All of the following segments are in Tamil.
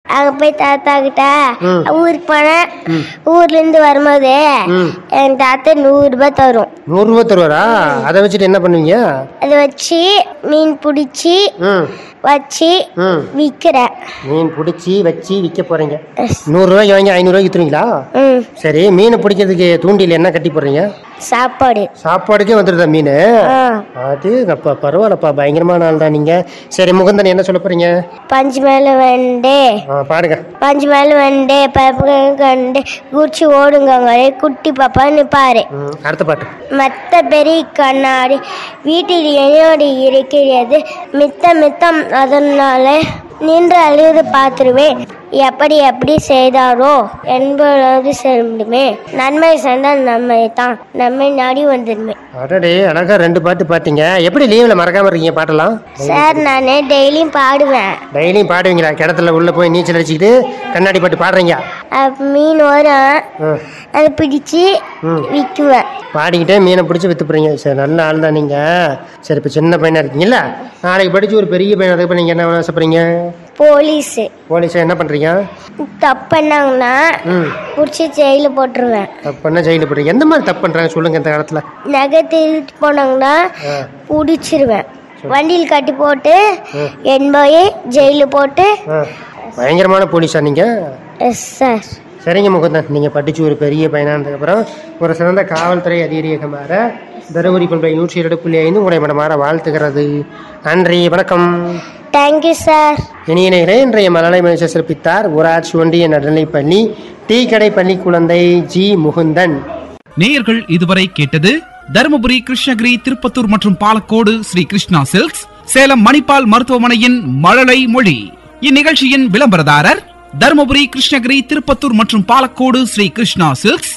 அங்க போய் தாத்தா கிட்ட ஊருக்கு போனேன் ஊர்ல இருந்து வரும்போது என் தாத்தா நூறு ரூபாய் தரும் நூறுரூவா தருவாரா அதை வச்சுட்டு என்ன பண்ணுவீங்க அதை வச்சு மீன் பிடிச்சி ம் வச்சு ம் விற்கிறேன் மீன் பிடிச்சி வச்சு விற்க போறீங்க நூறுரூவாய்க்கு வாங்கி ஐநூறுரூவாய்க்கு விற்றுவீங்களா ம் சரி மீனை பிடிக்கிறதுக்கு தூண்டில் என்ன கட்டி போடுறீங்க சாப்பாடு சாப்பாடுக்கே வந்துடுதா மீன் ஆ அது அப்பா பரவாயில்லப்பா பயங்கரமான ஆள் தான் நீங்க சரி முகுந்தன் என்ன சொல்ல போறீங்க பஞ்சு மேல வண்டு ஆ, பாருங்க பஞ்சு மேல வண்டு பப்பு கண்டு குச்சி ஓடுங்க குட்டி பாப்பான்னு பாரு ம், அடுத்த பாட்டு மத்த பெரிய கண்ணாடி வீட்டில் என்னோடு இருக்கிறது மித்த மித்தம் அதனால நின்று அழுது பார்த்துருவேன் எப்படி எப்படி செய்தாரோ என்பது செல்லுமே நன்மை சென்றால் நன்மை தான் நன்மை நாடி வந்துடுமே அடடே அழகா ரெண்டு பாட்டு பாத்தீங்க எப்படி லீவ்ல மறக்காம இருக்கீங்க பாட்டெல்லாம் சார் நான் டெய்லியும் பாடுவேன் டெய்லியும் பாடுவீங்களா கிணத்துல உள்ள போய் நீச்சல் அடிச்சுக்கிட்டு கண்ணாடி பாட்டு பாடுறீங்க அப்ப மீன் வரும் ம். அதை பிடிச்சி விற்குவேன் பாடிக்கிட்டே மீனை பிடிச்சி வித்து போறீங்க சரி நல்ல ஆள் தான் நீங்க சரி இப்போ சின்ன பையனா இருக்கீங்கல்ல நாளைக்கு படிச்சு ஒரு பெரிய பையன் அதுக்கு நீங்க என்ன பண்ண ஆசைப்படுறீங்க போலீஸு போலீஸா என்ன பண்றீங்க தப்பு பண்ணாங்கன்னா ம் பிடிச்சி ஜெயிலில் போட்டுருவேன் தப்பு பண்ண ஜெயிலில் போடுறீங்க எந்த மாதிரி தப்பு பண்றாங்க சொல்லுங்க இந்த காலத்துல நகை திருட்டு போனாங்கன்னா ஆ. பிடிச்சிருவேன் வண்டியில் கட்டி போட்டு என்பதையே ஜெயிலில் போட்டு ஆ. பயங்கரமான போலீஸா நீங்க எஸ் சார் சரிங்க முகுந்தன் நீங்க படிச்சு ஒரு பெரிய பையனானதுக்கப்புறம் ஒரு சிறந்த காவல்துறை அதிகாரியாக மாற தருமபுரி பண்பை நூற்றி இரண்டு புள்ளி ஐந்து உங்களை மனமாற வாழ்த்துகிறது நன்றி வணக்கம் தேங்க்யூ சார் இனியனே இன்றைய மலலை மனுஷ சிறப்பித்தார் ஊராட்சி ஒன்றிய நடுநிலைப்பள்ளி டீ கடை பள்ளி குழந்தை ஜி முகுந்தன் நேயர்கள் இதுவரை கேட்டது தருமபுரி கிருஷ்ணகிரி திருப்பத்தூர் மற்றும் பாலக்கோடு ஸ்ரீ கிருஷ்ணா சில்க்ஸ் சேலம் மணிப்பால் மருத்துவமனையின் மழலை மொழி இந்நிகழ்ச்சியின் விளம்பரதாரர் தருமபுரி கிருஷ்ணகிரி திருப்பத்தூர் மற்றும் பாலக்கோடு ஸ்ரீ கிருஷ்ணா சில்க்ஸ்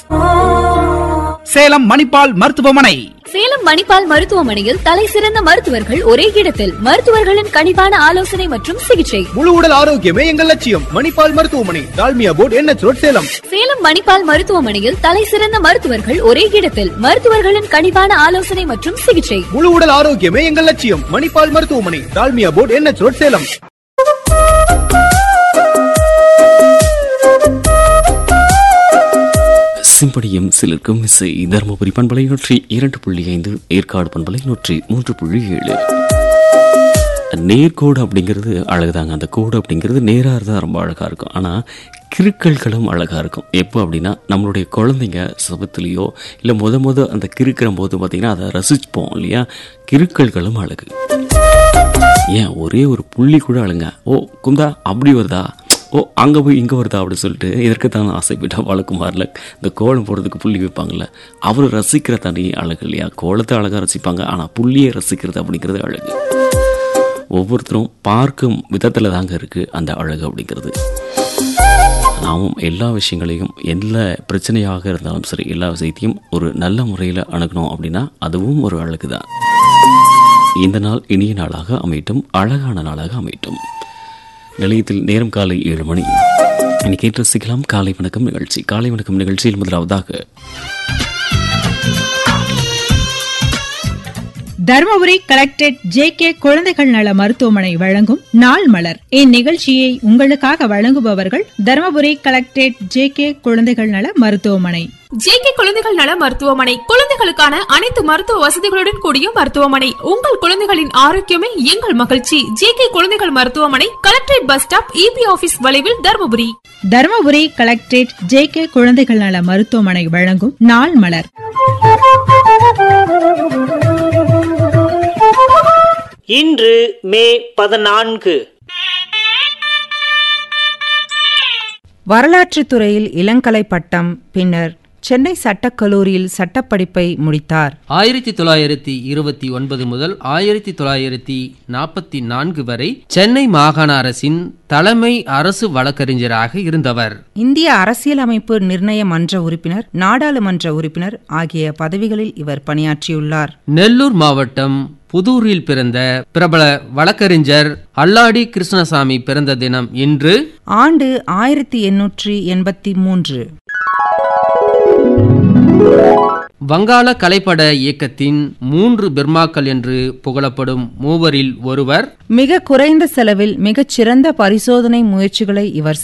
சேலம் மணிப்பால் மருத்துவமனை சேலம் மணிப்பால் மருத்துவமனையில் தலை சிறந்த மருத்துவர்கள் ஒரே இடத்தில் மருத்துவர்களின் கனிவான ஆலோசனை மற்றும் சிகிச்சை முழு உடல் ஆரோக்கியமே எங்கள் லட்சியம் மணிப்பால் மருத்துவமனை Dalmia board N road Salem Salem Manipal மருத்துவமனையில் தலை சிறந்த மருத்துவர்கள் ஒரே இடத்தில் மருத்துவர்களின் கனிவான ஆலோசனை மற்றும் சிகிச்சை முழு உடல் ஆரோக்கியமே எங்கள் லட்சியம் மணிப்பால் மருத்துவமனை Dalmia board N road Salem சிம்படியும் சிலருக்கும் இசை தருமபுரி பண்பலை நூற்றி இரண்டு புள்ளி ஐந்து ஏற்காடு பண்பலை நூற்றி மூன்று புள்ளி ஏழு நேர்கோடு அப்படிங்கிறது அழகுதாங்க அந்த கோடு அப்படிங்கிறது நேராக இருந்தால் ரொம்ப அழகாக இருக்கும் ஆனால் கிறுக்கல்களும் அழகாக இருக்கும் எப்போ அப்படின்னா நம்மளுடைய குழந்தைங்க சபத்துலேயோ இல்லை முத முத அந்த கிறுக்கிற போது பார்த்திங்கன்னா அதை ரசிச்சுப்போம் இல்லையா கிறுக்கல்களும் அழகு ஏன் ஒரே ஒரு புள்ளி கூட அழுங்க ஓ குந்தா அப்படி வருதா ஓ அங்கே போய் இங்கே வருதா அப்படி சொல்லிட்டு இதற்கு தான் ஆசைப்பட்டா வழக்குமாரில் இந்த கோலம் போடுறதுக்கு புள்ளி வைப்பாங்கள்ல அவர் ரசிக்கிற தனி அழகு இல்லையா கோலத்தை அழகாக ரசிப்பாங்க ஆனால் புள்ளியை ரசிக்கிறது அப்படிங்கிறது அழகு ஒவ்வொருத்தரும் பார்க்கும் விதத்தில் தாங்க இருக்குது அந்த அழகு அப்படிங்கிறது நாமும் எல்லா விஷயங்களையும் எல்லா பிரச்சனையாக இருந்தாலும் சரி எல்லா விஷயத்தையும் ஒரு நல்ல முறையில் அணுகணும் அப்படின்னா அதுவும் ஒரு அழகு தான் இந்த நாள் இனிய நாளாக அமையட்டும் அழகான நாளாக அமையட்டும் நிலையத்தில் நேரம் காலை ஏழு மணி இனி கேட்டு ரசிக்கலாம் காலை வணக்கம் நிகழ்ச்சி காலை வணக்கம் நிகழ்ச்சியில் முதலாவதாக தருமபுரி கலெக்டரேட் ஜே கே குழந்தைகள் நல மருத்துவமனை வழங்கும் நாள் மலர் இந்நிகழ்ச்சியை உங்களுக்காக வழங்குபவர்கள் தருமபுரி கலெக்டரேட் ஜே கே குழந்தைகள் நல மருத்துவமனை ஜேகே குழந்தைகள் நல மருத்துவமனை குழந்தைகளுக்கான அனைத்து மருத்துவ வசதிகளுடன் கூடிய மருத்துவமனை உங்கள் குழந்தைகளின் ஆரோக்கியமே எங்கள் மகிழ்ச்சி ஜேகே குழந்தைகள் மருத்துவமனை collectorate bus stop EB office வளைவில் Dharmapuri Dharmapuri collectorate J K குழந்தைகள் நல மருத்துவமனை வழங்கும் நாள் மலர் இன்று மே பதினான்கு வரலாற்றுத் துறையில் இளங்கலை பட்டம் பின்னர் சென்னை சட்டக்கல்லூரியில் சட்டப்படிப்பை முடித்தார் ஆயிரத்தி தொள்ளாயிரத்தி இருபத்தி ஒன்பது முதல் ஆயிரத்தி தொள்ளாயிரத்தி நாற்பத்தி நான்கு வரை சென்னை மாகாண அரசின் தலைமை அரசு வழக்கறிஞராக இருந்தவர் இந்திய அரசியலமைப்பு நிர்ணய மன்ற உறுப்பினர் நாடாளுமன்ற உறுப்பினர் ஆகிய பதவிகளில் இவர் பணியாற்றியுள்ளார் நெல்லூர் மாவட்டம் புதூரில் பிறந்த பிரபல வழக்கறிஞர் அல்லாடி கிருஷ்ணசாமி பிறந்த தினம் இன்று ஆண்டு ஆயிரத்தி எண்ணூற்றி எண்பத்தி மூன்று வங்காள கலைப்பட இயக்கத்தின் மூன்று பெர்மாக்கள் என்று புகழப்படும் மூவரில் ஒருவர் மிக குறைந்த செலவில் மிகச்சிறந்த பரிசோதனை முயற்சிகளை இவர்